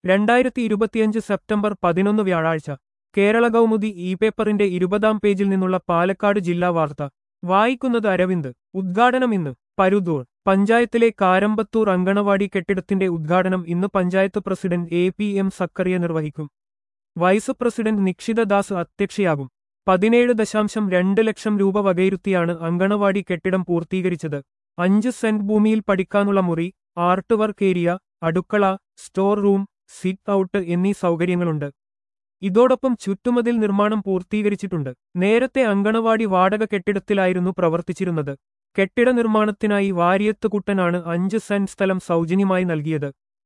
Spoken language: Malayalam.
രണ്ടായിരത്തി ഇരുപത്തിയഞ്ച് സെപ്റ്റംബർ പതിനൊന്ന് വ്യാഴാഴ്ച കേരള കൗമുദി ഇ പേപ്പറിന്റെ ഇരുപതാം പേജിൽ നിന്നുള്ള പാലക്കാട് ജില്ലാ വാർത്ത വായിക്കുന്നത് അരവിന്ദ് ഉദ്ഘാടനം ഇന്ന് പരുതൂർ പഞ്ചായത്തിലെ കാരമ്പത്തൂർ അങ്കണവാടി കെട്ടിടത്തിന്റെ ഉദ്ഘാടനം ഇന്ന് panchayat president A P M Zakariya നിർവഹിക്കും വൈസ് പ്രസിഡന്റ് നിക്ഷിത ദാസ് അധ്യക്ഷയാകും പതിനേഴ് ദശാംശം രണ്ട് ലക്ഷം രൂപ വകയിരുത്തിയാണ് അങ്കണവാടി കെട്ടിടം പൂർത്തീകരിച്ചത് അഞ്ച് സെന്റ് ഭൂമിയിൽ പഠിക്കാനുള്ള മുറി ആർട്ട് വർക്ക് ഏരിയ അടുക്കള സ്റ്റോർ റൂം സിറ്റ് ഔട്ട് എന്നീ സൗകര്യങ്ങളുണ്ട് ഇതോടൊപ്പം ചുറ്റുമതിൽ നിർമ്മാണം പൂർത്തീകരിച്ചിട്ടുണ്ട് നേരത്തെ അങ്കണവാടി വാടക കെട്ടിടത്തിലായിരുന്നു പ്രവർത്തിച്ചിരുന്നത് കെട്ടിട നിർമ്മാണത്തിനായി വാരിയത്ത് കുട്ടനാണ് അഞ്ച് സെന്റ് സ്ഥലം സൗജന്യമായി നൽകിയത്